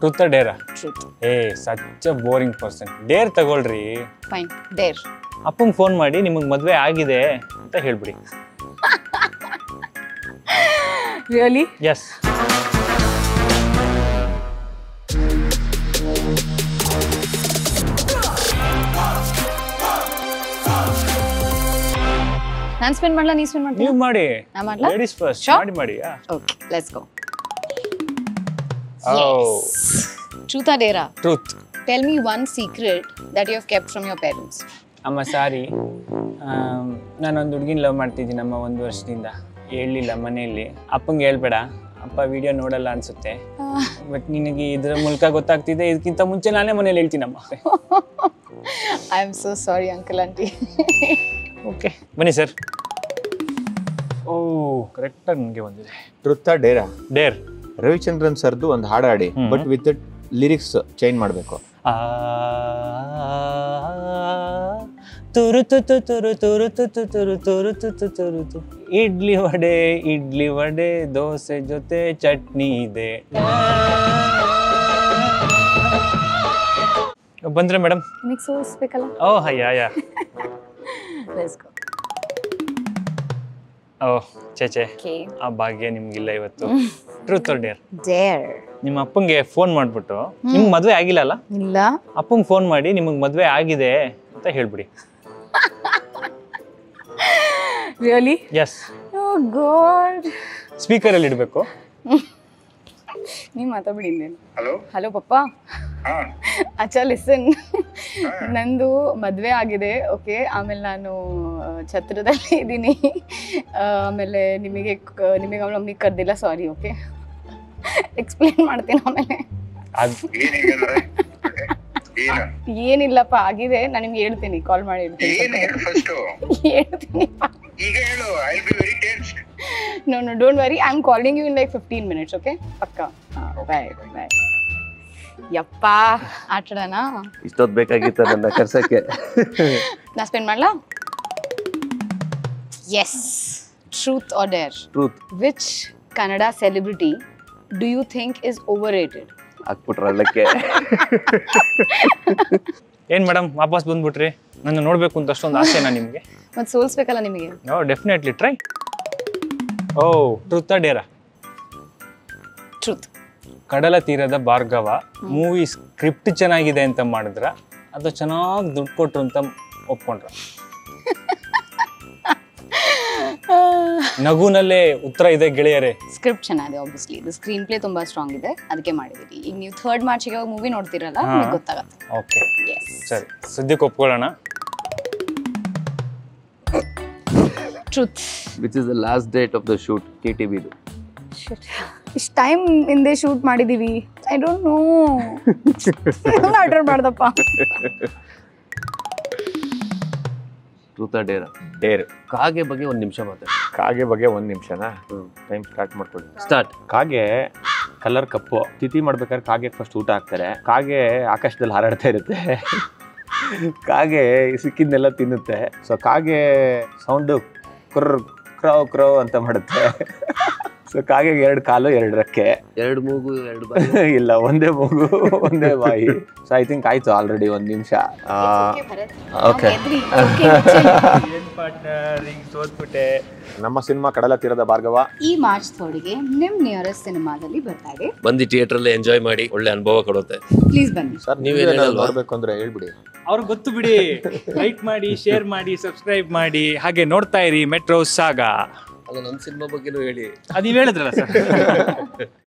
Truth dare truth ಏ such a boring person dare ತಗೊಳ್ರಿ fine dare ಅಪ್ಪಂಗೆ ಫೋನ್ ಮಾಡಿ ನಿಮಗೆ ಮದುವೆ ಆಗಿದೆ ಅಂತ ಹೇಳ್ಬಿಡಿ ರಿಯಲಿ ಎಸ್ ನಾನು ಸ್ಪೆಂಡ್ ಮಾಡ್ಲಾ ನೀ ಸ್ಪೆಂಡ್ ಮಾಡ್ತೀನಿ ನೀವು ಮಾಡಿ ನಾ ಮಾಡ್ಲಾ ಲೇಡೀಸ್ ಫಸ್ಟ್ Sure. ಮಾಡಿ ಮಾಡಿ okay let's go Oh. Truth ಆ dare truth tell me one secret that you have kept from your parents ಅಮ್ಮ ಸಾರಿ ನಾನೊಂದು ಹುಡುಗಿನ ಲವ್ ಮಾಡ್ತಿದ್ದೀನಮ್ಮ ಒಂದು ವರ್ಷದಿಂದ ಹೇಳಲಿಲ್ಲ ಮನೆಯಲ್ಲಿ ಅಪ್ಪಂಗೆ ಹೇಳ್ಬೇಡ ಅಪ್ಪ ವಿಡಿಯೋ ನೋಡಲ್ಲ ಅನ್ಸುತ್ತೆ ಬಟ್ ನಿನಗೆ ಇದ್ರ ಮೂಲಕ ಗೊತ್ತಾಗ್ತಿದೆ ಇದಕ್ಕಿಂತ ಮುಂಚೆ ನಾನೇ ಮನೇಲಿ ಹೇಳ್ತೀನಮ್ಮ I am so sorry uncle aunty okay ಬನ್ನಿ ಸರ್ ಓ ಕರೆಕ್ಟಾಗಿ ನನಗೆ ಬಂದಿದೆ ಟ್ರುತ್ತ ಡೇರಾ ಡೇರ್ ರವಿಚಂದ್ರನ್ ಸರ್ದು ಒಂದು ಹಾಡು ಹಾಡಿ hmm. But with lyrics change ಮಾಡಬೇಕು ಆ ತುರು ತು ತು ತುರು ತುರು ತು ತು ತುರು ತುರು ತು ತು ತುರು ತು ಇಡ್ಲಿ ವಡೆ ಇಡ್ಲಿ ವಡೆ ದೋಸೆ ಜೊತೆ ಚಟ್ನಿ ಇದೆ ಬಂದ್ರೆ ಮೇಡಮ್ ನಿಮಗೆ ಸೋಸ್ಬೇಕಲ್ಲ ಓ ಹಯ್ಯ yeah let's go O ಚೇಚೆ okay ಆ ಭಾಗ್ಯ ನಿಮ್ಗಿಲ್ಲ ಇವತ್ತು ಟ್ರೂತ್ ಆರ್ ಡೇರ್ ಡೇರ್ ನಿಮ್ಮ ಅಪ್ಪಂಗೆ ಫೋನ್ ಮಾಡ್ಬಿಟ್ಟು ನಿಮ್ಗೆ ಮದುವೆ ಆಗಿಲ್ಲ ಅಲ್ಲ ಇಲ್ಲ ಅಪ್ಪಂಗೆ ಫೋನ್ ಮಾಡಿ ನಿಮಗೆ ಮದುವೆ ಆಗಿದೆ ಅಂತ ಹೇಳ್ಬಿಡಿ ರಿಯಲಿ ಎಸ್ ಓ ಗಾಡ್ ಸ್ಪೀಕರಲ್ಲಿ ಇಡಬೇಕು ನೀವು ಮಾತಾಡ್ಬಿಡಿ ಇನ್ನೇನು ಹಲೋ ಹಲೋ ಪಪ್ಪ ಹಾ ಅಚ್ಚ ಲಿಸನ್ ನಂದು ಮದುವೆ ಆಗಿದೆ ಓಕೆ ಆಮೇಲೆ ನಾನು ಆ, ಛತ್ರದಲ್ಲಿ ಇದ್ದೀನಿ ಆ, ಆಮೇಲೆ ನಿಮಗೆ ಕ- ನಿಮಗೆ ಅವಳ ಮಮ್ಮಿಗೆ ಕರೆದಿಲ್ಲ ಸಾರಿ ಓಕೆ ಎಕ್ಸ್ಪ್ಲೇನ್ ಮಾಡ್ತೀನಿ ಆಮೇಲೆ ಅದು ಏನೀಗಂದ್ರೆ ಏನು ಏನಿಲ್ಲಪ್ಪ ಆಗಿದೆ ನಾನು ನಿಮ್ಗೆ ಹೇಳ್ತೀನಿ ಕಾಲ್ ಮಾಡಿ ಹೇಳ್ತೀನಿ ಏನ್ ಹೇಳು ಫಸ್ಟ್ ಹೇಳ್ತೀನಿಪ್ಪ ಈಗ ಹೇಳು I be very tense no no don't worry I am calling you in like fifteen minutes okay ಪಕ್ಕ ಬಾಯ್ ಬಾಯ್ ಯಪ್ಪ ಆಟಾಡೋಣ ಇಷ್ಟೊತ್ತು ಬೇಕಾಗಿತ್ತು ನನ್ನ ಕರ್ಸಕ್ಕೆ ನಾ ಸ್ಪೆಂಡ್ ಮಾಡ್ಲಾ yes truth or dare truth which Kannada celebrity do you think is overrated ಹಾಕ್ಬಿಟ್ರ ಅಲ್ಲಕ್ಕೆ ಏನು ಮೇಡಮ್ ವಾಪಸ್ ಬಂದ್ಬಿಟ್ರಿ ನನ್ನ ನೋಡಬೇಕು ಅಂತ ಅಷ್ಟೊಂದು ಆಸೆನಾ ನಿಮಗೆ ಮತ್ತೆ ಸೋಲ್ಸ್ಬೇಕಲ್ಲ ನಿಮಗೆ ನೋ ಡೆಫಿನೆಟ್ಲಿ ಟ್ರೈ ಓ ಟ್ರೂತ ಡೇರಾ ಟ್ರೂತ್ ಕಡಲ ತೀರದ ಭಾರ್ಗವ ಮೂವಿ ಸ್ಕ್ರಿಪ್ಟ್ ಚೆನ್ನಾಗಿದೆ ಅಂತ ಮಾಡಿದ್ರ ಅದು ಚೆನ್ನಾಗಿ ದುಡ್ಡು ಕೊಟ್ರು ಅಂತ ಒಪ್ಕೊಂಡ್ರ ನಗುನಲ್ಲೇ ಉತ್ತರ ಇದೆ ಗೆಳೆಯರೇ ಸ್ಕ್ರಿಪ್ಟ್ ಚೆನ್ನಾಗಿದೆ ಆಬ್ವಿಯಸ್ಲಿ ಇದು ಸ್ಕ್ರೀನ್ ಪ್ಲೇ ತುಂಬಾ ಸ್ಟ್ರಾಂಗ್ ಇದೆ ಅದಕ್ಕೆ ಮಾಡಿದೀವಿ ಈಗ ನೀವು ಥರ್ಡ್ ಮಾರ್ಚ್ಗೆ ಹೋಗಿ ಮೂವಿ ನೋಡ್ತಿರಲ್ಲ ಹಾ. ನಿಮಗೆ ಗೊತ್ತಾಗತ್ತೆ ಓಕೆ ಎಸ್ ಸರಿ ಸದ್ಯಕ್ಕೆ ಒಪ್ಕೊಳ್ಳೋಣ truth which is the last date of the shoot ಕೆ ಟಿ ಬಿದು ಇಷ್ಟು ಟೈಮ್ ಹಿಂದೆ ಶೂಟ್ ಮಾಡಿದೀವಿ ಐ ಡೋಂಟ್ ನೋ ಆರ್ಡರ್ ಮಾಡ್ದಪ್ಪ ಟ್ರೂತ ಡೇರ ಡೇರ್ ಕಾಗೆ ಬಗ್ಗೆ ಒಂದು ನಿಮಿಷ ಮಾತಾಡಿ ಕಾಗೆ ಬಗ್ಗೆ ಒಂದು ನಿಮಿಷನಾ ಟೈಮ್ ಸ್ಟಾರ್ಟ್ ಮಾಡ್ಕೊಳ್ಳಿ ಸ್ಟಾರ್ಟ್ ಕಾಗೆ ಕಲರ್ ಕಪ್ಪು ತಿಥಿ ಮಾಡ್ಬೇಕಾದ್ರೆ ಕಾಗೆ ಫಸ್ಟ್ ಊಟ ಹಾಕ್ತಾರೆ ಕಾಗೆ ಆಕಾಶದಲ್ಲಿ ಹಾರಾಡ್ತಾ ಇರುತ್ತೆ ಕಾಗೆ ಸಿಕ್ಕಿದ್ನೆಲ್ಲ ತಿನ್ನುತ್ತೆ ಸೊ ಕಾಗೆ ಸೌಂಡು ಕ್ರ ಕ್ರವ್ ಕ್ರವ್ ಅಂತ ಮಾಡುತ್ತೆ ಸೊ ಕಾಗೆಗೆ ಎರಡು ಕಾಲು ಎರಡು ರೆಕ್ಕೆ ಎರಡು ಮೂಗು ಎರಡು ಬಾಯಿ ಇಲ್ಲ ಒಂದೇ ಮೂಗು ಒಂದೇ ಬಾಯಿ ಸೊ ಐ ಥಿಂಕ್ ಆಯ್ತು ಆಲ್ರೆಡಿ ಒಂದು ನಿಮಿಷ Okay. ಸೋತ್ಬಿಟ್ಟೆ ನಮ್ಮ ಸಿನಿಮಾ ಕಡಲ ತೀರದ ಭಾರ್ಗವ ಈ ಮಾರ್ಚ್ ಥರ್ಡ್ಗೆ ನಿಮ್ ನಿಯರೆಸ್ಟ್ ಸಿನಿಮಾದಲ್ಲಿ ಬರ್ತಾ ಇದೆ ಬಂದು ಥಿಯೇಟ್ರಲ್ಲಿ ಎಂಜಾಯ್ ಮಾಡಿ ಒಳ್ಳೆ ಅನುಭವ ಕೊಡುತ್ತೆ ಪ್ಲೀಸ್ ಬನ್ನಿ ಸರ್ ನೀವೇನ್ ನೀವೇನಾದ್ರು ಹೇಳಲ್ವಾ? ನೋಡ್ಬೇಕು ಅಂದ್ರೆ ಹೇಳ್ಬಿಡಿ ಅವ್ರಿಗೆ ಗೊತ್ತು ಬಿಡಿ ಲೈಕ್ ಮಾಡಿ ಶೇರ್ ಮಾಡಿ ಸಬ್ಸ್ಕ್ರೈಬ್ ಮಾಡಿ ಹಾಗೆ ನೋಡ್ತಾ ಇರಿ ಮೆಟ್ರೋ ಸಾಗ ಅಲ್ಲ ನನ್ನ ಸಿನಿಮಾ ಬಗ್ಗೆನೂ ಹೇಳಿ ಅದು ನೀವು ಹೇಳಿದ್ರಲ್ಲ ಸರ್